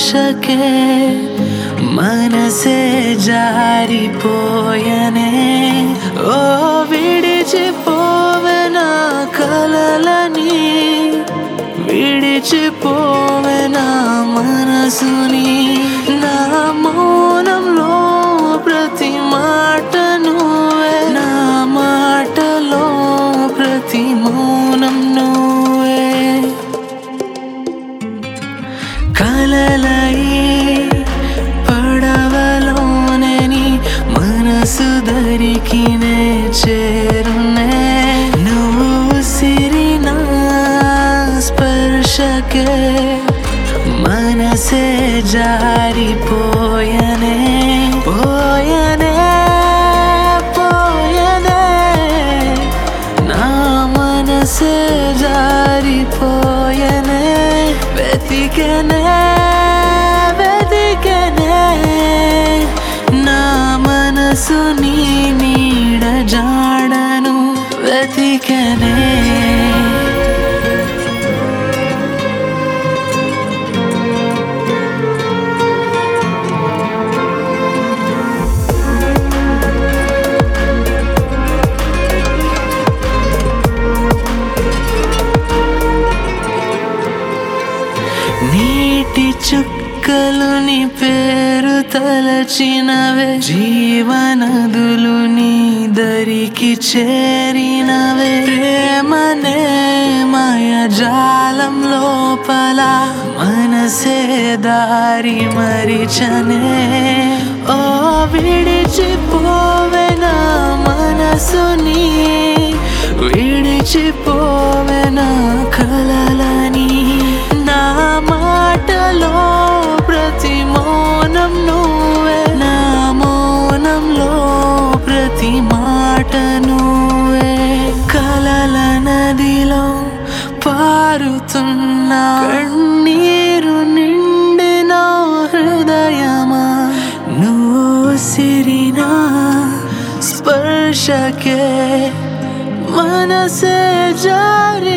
స్పర్శకే మనసే జారిపోయనే ఓ విడిచిపోవెనా కలలని విడిచిపోవెనా మనసుని నా మౌనంలో ప్రతి మాట నువ్వే నా మాటలో ప్రతి మౌనం నువ్వే కలలై పడవలోనని మనసు దరికినే చేరునే నువ్వు సిరినా స్పర్శకే మనసే జారిపోయనే పోయనే పోయనే నా మనసే జారిపోయనే వెతికనే వెతికనే నా మనసు నీ నీడ జాడను వెతికనే నీటి చుక్కలు నీ పేరు తలచినవే జీవనదులు నీ దరికి చేరినవే ప్రేమనే మాయ జాలం లోపల మనసే దారి మరిచనే ఓ విడిచిపోవెనా మనసుని విడిచిపోవెనా కలలని నా మాటలో ప్రతి మౌనం నువ్వే నా మౌనంలో ప్రతి మాట నువ్వే కలల నదిలో పారుతున్న కన్నీరు నిండిన హృదయమా నువ్వు సిరినా స్పర్శకే మనసే జారి